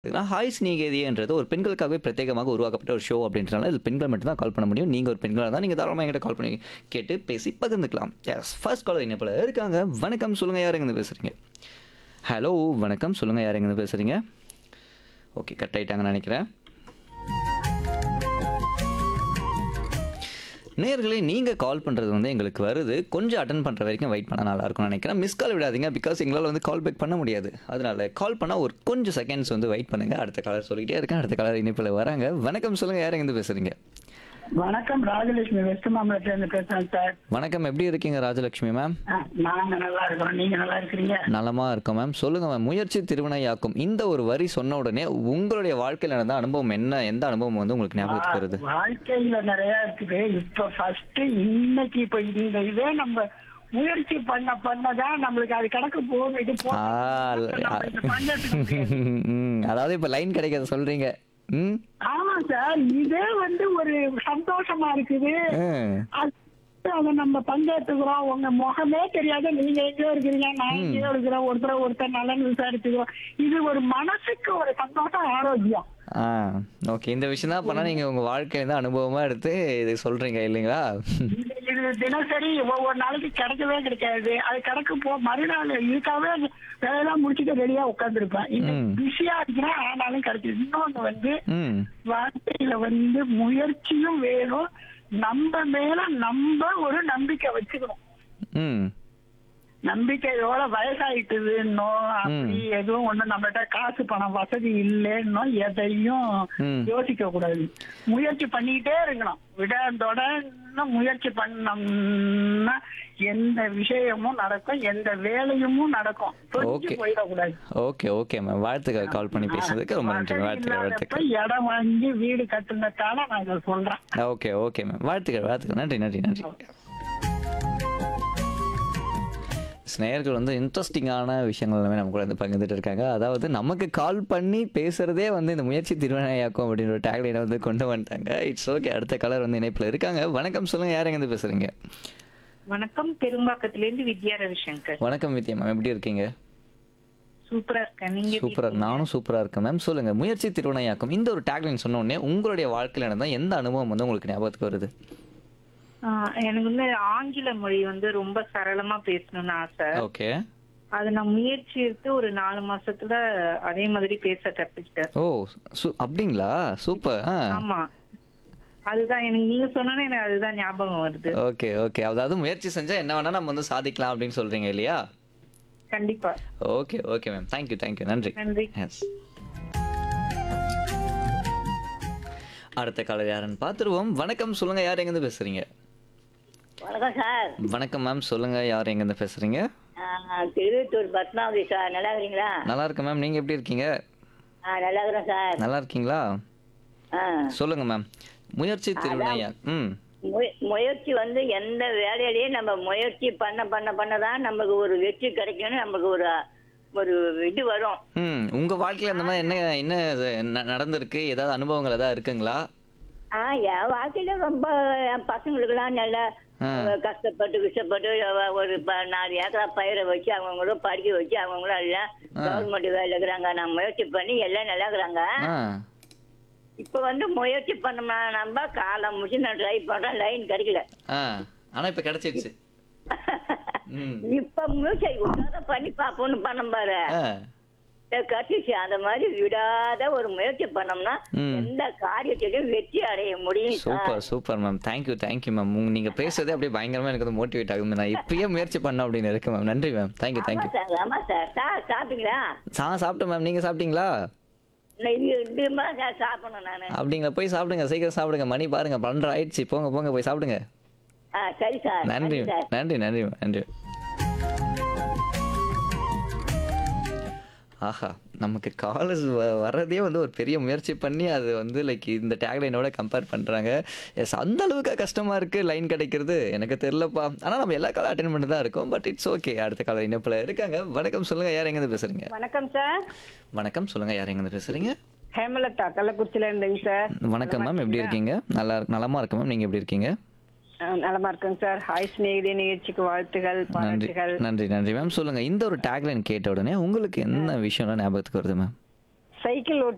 ஏன்னா, ஹாய் ஸ்நேகிதியன்றது ஒரு பெண்களுக்காகவே பிரத்யேகமாக உருவாக்கப்பட்ட ஒரு ஷோ அப்படின்றனால இதில் பெண்கள் மட்டும் தான் கால் பண்ண முடியும் நீங்கள் ஒரு பெண்களாக தான் நீங்கள் தாராளமாக என்கிட்ட கால் பண்ணி கேட்டு பேசி பகிர்ந்துக்கலாம் எஸ் ஃபர்ஸ்ட் காலர் என்ன போல இருக்காங்க வணக்கம் சொல்லுங்கள் யார் எங்கேருந்து பேசுகிறீங்க ஹலோ வணக்கம் சொல்லுங்கள் யார் எங்கேருந்து பேசுகிறீங்க ஓகே கட் ஆயிட்டாங்கன்னு நினைக்கிறேன் நேர்களே நீங்கள் கால் பண்ணுறது வந்து எங்களுக்கு வருது கொஞ்சம் அட்டன் பண்ணுற வரைக்கும் வெயிட் பண்ண நல்லா இருக்கும்னு நினைக்கிறேன் மிஸ் கால் விடாதீங்க பிகாஸ் எங்களால் வந்து கால் பேக் பண்ண முடியாது அதனால கால் பண்ணால் ஒரு கொஞ்சம் செகண்ட்ஸ் வந்து வெயிட் பண்ணுங்கள் அடுத்த காலர் சொல்லிக்கிட்டே இருக்கேன் அடுத்த காலர் இனிப்பில் வராங்க வணக்கம் சொல்லுங்கள் யார் எங்கேருந்து பேசுகிறீங்க வணக்கம் ராஜலட்சுமி வெஸ்ட் மாம்பலத்துல இருந்து பேசுறேன் சார் வணக்கம் எப்படி இருக்கீங்க ராஜலட்சுமி மேம் ஆ, நாங்க நல்லா இருக்கிறோம் நீங்க நல்லா இருக்கிறீங்க நலமா இருக்கோம் மேம் சொல்லுங்க மேம் முயற்சி திருவினையாக்கும் இந்த ஒரு வரி சொன்ன உடனே உங்களுடைய வாழ்க்கையில் நடந்த அனுபவம் என்ன எந்த அனுபவம் வந்து உங்களுக்கு ஞாபகத்துக்கு வருது வாழ்க்கையில நிறைய இருக்குது இப்ப ஃபர்ஸ்ட் இன்னைக்கு இப்ப இந்த இதே நம்ம முயற்சி பண்ண பண்ணதான் நம்மளுக்கு அது கணக்கு போகும் இது போகும். ஆ, நம்ம இது பண்றதுக்கு முடியாது. ம், அதாவது இப்போ லைன் கிடைக்காத சொல்றீங்க ம் ஆமா சார் இதே வந்து ஒரு சந்தோஷமா இருக்குது ம். அது அதை நம்ம பங்கேற்றுக்கிறோம் உங்க முகமே தெரியாத நீங்க எங்கேயோ இருக்கிறீங்க நான் எங்கேயோ இருக்கிறேன் ஒருத்தர் ஒருத்தர் நலன் விசாரிச்சுக்கிறோம் இது ஒரு மனசுக்கு ஒரு சந்தோஷம் ஆரோக்கியம் ஆ ஓகே இந்த விஷயம் தான் பண்ணா நீங்க உங்க வாழ்க்கையில இருந்து அனுபவமா எடுத்து இது சொல்றீங்க இல்லைங்களா இது இது தினசரி ஒவ்வொரு நாளைக்கு கிடைக்கவே கிடைக்காது அது கிடக்கு போ மறுநாள் இதுக்காகவே வேலையெல்லாம் முடிச்சுட்டு ரெடியா உட்காந்துருப்பேன் இந்த ம். பிஸியா இருக்கிறேன் ஆனாலும் கிடைக்குது இன்னொன்னு வந்து ம் வாழ்க்கையில வந்து முயற்சியும் வேணும் நம்ம மேல நம்ம ஒரு நம்பிக்கை வச்சுக்கணும் ம் நம்பிக்கையோட வயசாயிட்டுதுன்னோ அப்படி எதுவும் ஒண்ணு நம்மகிட்ட காசு பணம் வசதி இல்லைன்னோ எதையும் ம். யோசிக்க கூடாது முயற்சி பண்ணிக்கிட்டே இருக்கணும் விடாதோட இன்னும் முயற்சி பண்ணோம்னா எந்த விஷயமும் நடக்கும் எந்த வேலையும் நடக்கும் Okay. தொஞ்சு போயிடக்கூடாது ஓகே ஓகே மேம் வாழ்த்துக்கள் கால் பண்ணி பேசுனதுக்கு ரொம்ப நன்றி வசதி வாழ்த்துக்கள் இல்லாதப்ப வாழ்த்துக்கள் இடம் வாங்கி வீடு கட்டுனதால நான் இதை சொல்றேன் ஓகே ஓகே மேம் வாழ்த்துக்கள் வாழ்த்துக்கள் நன்றி நன்றி நன்றி ஸ்நேயர்கள் வந்து இன்ட்ரெஸ்டிங்கான விஷயங்கள் எல்லாமே நம்ம கூட வந்து பகிர்ந்துட்டு இருக்காங்க அதாவது நமக்கு கால் பண்ணி பேசுறதே வந்து இந்த முயற்சி திருவினையாக்கும் அப்படின்ற ஒரு டேக்லைனை வந்து கொண்டு வந்துட்டாங்க இட்ஸ் ஓகே அடுத்த கலர் வந்து இணைப்பில் இருக்காங்க வணக்கம் சொல்லுங்க யார் எங்கேருந்து பேசுறீங்க வணக்கம் பெரும்பாக்கத்துல இருந்து வித்யா ரவிசங்கர் வணக்கம் வித்யா மேம் எப்படி இருக்கீங்க சூப்பரா இருக்கேன் நீங்க எப்படி சூப்பரா நானும் சூப்பரா இருக்கேன் மேம் சொல்லுங்க முயற்சி திருவினையாக்கும் இந்த ஒரு டேக்லைன் சொன்ன உடனே உங்களுடைய வாழ்க்கையில் நடந்தால் எந்த அனுபவம் வந்து உங்களுக்கு ஞாபகத்துக்கு வருது ஆஹ் எனக்கு வந்து ஆங்கில மொழி வந்து ரொம்ப சரளமா பேசணும்னு ஆசை ஓகே அது நான் முயற்சி எடுத்து ஒரு நாலு மாசத்துல அதே மாதிரி பேச கத்துக்கிட்டேன் ஓ சு- அப்படிங்களா சூப்பர் ஆ ஆமா அதுதான் எனக்கு நீங்க சொன்னோன்னே எனக்கு அதுதான் ஞாபகம் வருது ஓகே ஓகே அதாவது முயற்சி செஞ்சா என்ன வேணா நம்ம வந்து சாதிக்கலாம் அப்படின்னு சொல்றீங்க இல்லையா கண்டிப்பா okay okay ma'am thank you thank you நன்றி நன்றி எஸ் அடுத்த காலர் யாருன்னு பார்த்துருவோம் வணக்கம் சொல்லுங்க யார் எங்கேருந்து பேசுறீங்க வணக்கம் சார் வணக்கம் மேம் சொல்லுங்க யார் எங்கேருந்து பேசுறீங்க ஆ, திருவத்தூர் பத்மாவதி சார் நல்லா இருக்கிறீங்களா நல்லா இருக்கேன் மேம் நீங்க எப்படி இருக்கீங்க ஆ நல்லா இருக்கிறேன் சார் நல்லா இருக்கீங்களா ஆ சொல்லுங்க மேம் முயற்சி திருவினையா ம் முய- முயற்சி வந்து எந்த வேலையிலையும் நம்ம முயற்சி பண்ண பண்ண பண்ண தான் நமக்கு ஒரு வெற்றி கிடைக்கும்னு நமக்கு ஒரு ஒரு இது வரும் ம் உங்க வாழ்க்கையில அந்த மாதிரி என்ன என்ன ந- நடந்திருக்கு ஏதாவது அனுபவங்கள் ஏதாவது இருக்குங்களா ஆ என் வாழ்க்கையில ரொம்ப என் பசங்களுக்கெல்லாம் நல்லா ஆ. கஷ்டப்பட்டு கஷ்டப்பட்டு அவ- ஒரு ப- நாலு ஏக்கரா பயிரை வச்சு அவங்களும் படிக்க வச்சு அவங்களும் எல்லாம் கவர்மெண்ட் வேலை இருக்கிறாங்க நான் முயற்சி பண்ணி எல்லாம் நல்லா இருக்கிறாங்க ஆ இப்ப வந்து முயற்சி பண்ணோம்னா நம்ம காலம் முடிச்சு நான் ட்ரை பண்றேன் லைன் கிடைக்கல ஆ ஆனா இப்ப கிடைச்சிருச்சு ம் இப்ப முயற்சி விடாத பண்ணி பாப்போம்னு பண்ண பாரு ஆ கட்டிச்சு அந்த மாதிரி விடாத ஒரு முயற்சி பண்ணோம்னா ம். எந்த காரியத்திலையும் வெற்றி அடைய முடியும் sir. Super super ma'am thank you thank you ma'am நீங்க பேசுறதே அப்படியே பயங்கரமா எனக்கு வந்து மோட்டிவேட் ஆகுது நான் இப்பயே முயற்சி பண்ண அப்படின்னு இருக்கு மேம் நன்றி மேம் தேங்க்யூ ஆமா தேங்க்யூ சார் ஆமா சார் சார் சாப்பிட்டீங்களா சா சாப்பிட்டேன் மேம் நீங்க சாப்பிட்டீங்களா நான் இது இதுமா சார் சாப்பிடணும் நானு அப்படிங்களா போய் சாப்பிடுங்க சீக்கிரம் சாப்பிடுங்க மணி பாருங்க பன்னெண்டு ஆயிடுச்சு போங்க போங்க போய் சாப்பிடுங்க ஆ சரி சார் நன்றி சரி சார் நன்றி நன்றி நன்றி ஆஹா நமக்கு காலேஜ் வர்றதே வந்து ஒரு பெரிய முயற்சி பண்ணி அது வந்து லைக் இந்த டேக்லைனோட கம்பேர் பண்ணுறாங்க எஸ் அந்த அளவுக்கு கஷ்டமாக இருக்குது லைன் கிடைக்கிறது எனக்கு தெரிலப்பா ஆனால் நம்ம எல்லா காலம் அட்டன் பண்ணி தான் இருக்கோம் பட் இட்ஸ் ஓகே அடுத்த காலம் இணைப்பில் இருக்காங்க வணக்கம் சொல்லுங்கள் யார் எங்கேருந்து பேசுகிறீங்க வணக்கம் சார் வணக்கம் சொல்லுங்கள் யார் எங்கேருந்து பேசுகிறீங்க ஹேமலதா கள்ளக்குறிச்சியில இருந்தேங்க சார் வணக்கம் மேம் எப்படி இருக்கீங்க நல்லா நலமாக இருக்கு மேம் நீங்கள் எப்படி இருக்கீங்க அஹ் நலமா இருக்கேங்க சார் ஹாய் ஸ்நேகிதி நிகழ்ச்சிக்கு வாழ்த்துகள் நன்றி பாராட்டுகள் நன்றி நன்றி மேம் சொல்லுங்கள் இந்த ஒரு டேக்லைன் கேட்ட உடனே உங்களுக்கு என்ன விஷயம்லாம் ஞாபகத்துக்கு வருது மேம் சைக்கிள் ஓட்டி